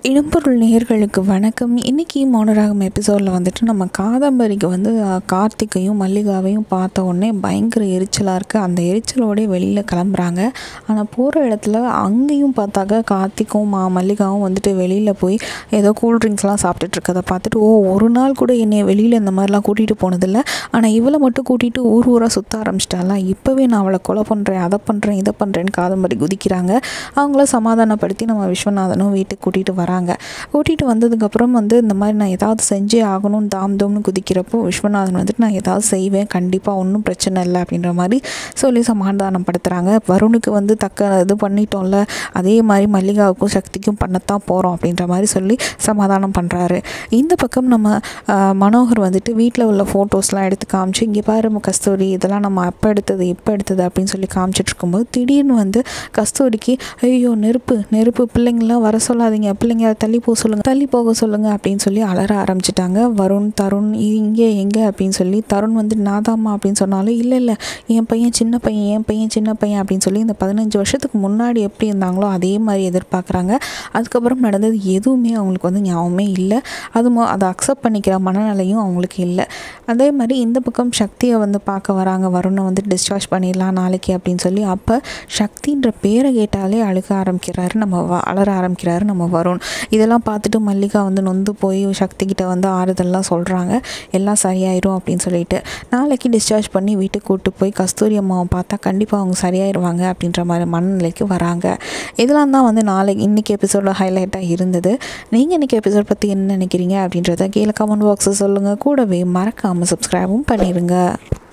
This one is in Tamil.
இடம்பொருள் நேயர்களுக்கு வணக்கம் இன்றைக்கி மௌனராகம் எபிசோடில் வந்துட்டு நம்ம காதம்பரிக்கு வந்து அஹ், கார்த்திகையும் மல்லிகாவையும் பார்த்த உடனே பயங்கர எரிச்சலாக இருக்குது அந்த எரிச்சலோடே வெளியில் கிளம்புறாங்க ஆனால் போகிற இடத்துல அங்கேயும் பார்த்தாக்க கார்த்திக்கும் மா மல்லிகாவும் வந்துட்டு வெளியில் போய் ஏதோ கூல்ட்ரிங்க்ஸ்லாம் சாப்பிட்டுட்டு இருக்கதை பார்த்துட்டு ஓ ஒரு நாள் கூட என்னை வெளியில் இந்த மாதிரிலாம் கூட்டிகிட்டு போனதில்லை ஆனால் இவளை மட்டும் கூட்டிகிட்டு ஊர் ஊராக சுற்ற ஆரம்பிச்சிட்டாலாம் இப்போவே நான் அவளை கொலை பண்ணுறேன் அதை பண்ணுறேன் இதை பண்ணுறேன்னு காதம்பரி குதிக்கிறாங்க அவங்கள சமாதானப்படுத்தி நம்ம விஸ்வநாதனும் வீட்டுக்கு கூட்டிகிட்டு வராங்க கூட்டிகிட்டு வந்ததுக்கப்புறம் வந்து இந்த மாதிரி நான் ஏதாவது செஞ்சே ஆகணும்னு தாம் தோம்னு குதிக்கிறப்போ விஸ்வநாதன் வந்துட்டு நான் ஏதாவது செய்வேன் கண்டிப்பாக ஒன்றும் பிரச்சனை இல்லை அப்படின்ற மாதிரி சொல்லி சமாதானப்படுத்துகிறாங்க வருணுக்கு வந்து தக்க இது பண்ணிட்டோம்ல அதே மாதிரி மல்லிகாவுக்கும் சக்திக்கும் பண்ணத்தான் போகிறோம் அப்படின்ற மாதிரி சொல்லி சமாதானம் பண்ணுறாரு இந்த பக்கம் நம்ம ஆஹ், மனோகர் வந்துட்டு வீட்டில் உள்ள ஃபோட்டோஸ்லாம் எடுத்து காமிச்சு இங்கே பாரு மு கஸ்தூரி இதெல்லாம் நம்ம அப்போ எடுத்தது இப்போ எடுத்தது அப்படின்னு சொல்லி காமிச்சிட்டு இருக்கும்போது திடீர்னு வந்து கஸ்தூரிக்கு ஐயோ நெருப்பு நெருப்பு பிள்ளைங்களாம் வர சொல்லாதீங்க பிள்ளைங்க தள்ளி போக சொல்லுங்கள் தள்ளி போக சொல்லுங்கள் அப்படின்னு சொல்லி அலற ஆரம்பிச்சிட்டாங்க வருண் தருண் இங்கே எங்கே அப்படின்னு சொல்லி தருண் வந்து நாதாம்மா அப்படின்னு சொன்னாலும் இல்லை இல்லை என் பையன் சின்ன பையன் என் பையன் சின்ன பையன் அப்படின்னு சொல்லி இந்த பதினஞ்சு வருஷத்துக்கு முன்னாடி எப்படி இருந்தாங்களோ அதே மாதிரி எதிர்பார்க்குறாங்க அதுக்கப்புறம் நடந்தது எதுவுமே அவங்களுக்கு வந்து ஞாபகமே இல்லை அது மொ- அதை அக்செப்ட் பண்ணிக்கிற மனநிலையும் அவங்களுக்கு இல்லை அதே மாதிரி இந்த பக்கம் சக்தியை வந்து பார்க்க வராங்க வருணை வந்து டிஸ்சார்ஜ் பண்ணிடலாம் நாளைக்கு அப்படின்னு சொல்லி அப்போ சக்தின்ற பேரை கேட்டாலே அழுக ஆரம்பிக்கிறாரு நம்ம வ- அலற ஆரம்பிக்கிறாரு நம்ம வருண் இதெல்லாம் பார்த்துட்டு மல்லிகா வந்து நொந்து போய் சக்தி கிட்ட வந்து ஆறுதல்லாம் சொல்கிறாங்க எல்லாம் சரியாயிரும் அப்படின்னு சொல்லிட்டு நாளைக்கு டிஸ்சார்ஜ் பண்ணி வீட்டுக்கு கூட்டு போய் கஸ்தூரி அம்மாவை பார்த்தா கண்டிப்பாக அவங்க சரியாயிருவாங்க அப்படின்ற மாதிரி மனநிலைக்கு வராங்க இதெல்லாம் தான் வந்து நாளைக்கு இன்றைக்கி எபிசோட ஹைலைட்டாக இருந்தது நீங்கள் இன்றைக்கி எபிசோட் பற்றி என்ன நினைக்கிறீங்க அப்படின்றத கீழே கமெண்ட் பாக்ஸில் சொல்லுங்கள் கூடவே மறக்காமல் சப்ஸ்கிரைபும் பண்ணிடுங்க